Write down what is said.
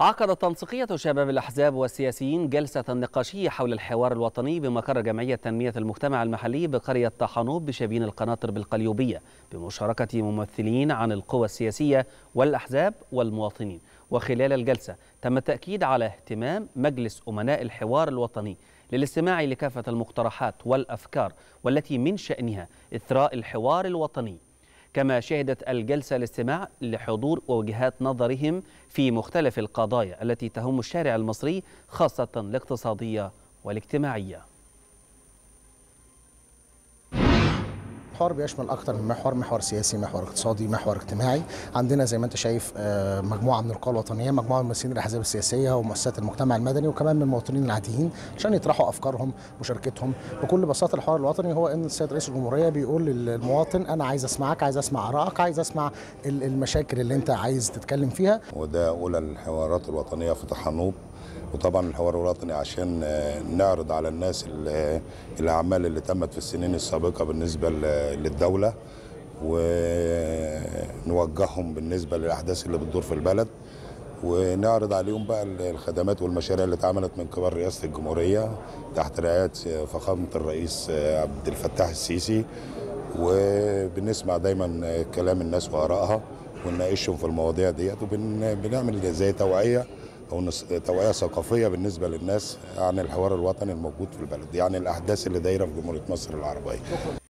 عقد تنسيقية شباب الأحزاب والسياسيين جلسة نقاشية حول الحوار الوطني بمقر جمعية تنمية المجتمع المحلي بقرية طحنوب بشبين القناطر بالقليوبية بمشاركة ممثلين عن القوى السياسية والأحزاب والمواطنين وخلال الجلسة تم التأكيد على اهتمام مجلس أمناء الحوار الوطني للاستماع لكافة المقترحات والأفكار والتي من شأنها إثراء الحوار الوطني كما شهدت الجلسة الاستماع لحضور ووجهات نظرهم في مختلف القضايا التي تهم الشارع المصري خاصة الاقتصادية والاجتماعية الحوار بيشمل اكتر من محور محور سياسي محور اقتصادي محور اجتماعي عندنا زي ما انت شايف مجموعه من القوى الوطنيه مجموعه من ممثلين الاحزاب السياسيه ومؤسسات المجتمع المدني وكمان من المواطنين العاديين عشان يطرحوا افكارهم ومشاركتهم بكل بساطه الحوار الوطني هو ان السيد رئيس الجمهوريه بيقول للمواطن انا عايز اسمعك عايز اسمع ارائك عايز اسمع المشاكل اللي انت عايز تتكلم فيها وده اولى الحوارات الوطنيه في طحنوب وطبعا الحوار الوطني عشان نعرض على الناس الاعمال اللي تمت في السنين السابقه بالنسبه للدوله ونوجههم بالنسبه للاحداث اللي بتدور في البلد ونعرض عليهم بقى الخدمات والمشاريع اللي اتعملت من قبل رئاسه الجمهوريه تحت رعايه فخامه الرئيس عبد الفتاح السيسي وبنسمع دايما كلام الناس وارائها ونناقشهم في المواضيع ديت وبنعمل زي توعيه او توعيه ثقافيه بالنسبه للناس عن الحوار الوطني الموجود في البلد يعني الاحداث اللي دايره في جمهوريه مصر العربيه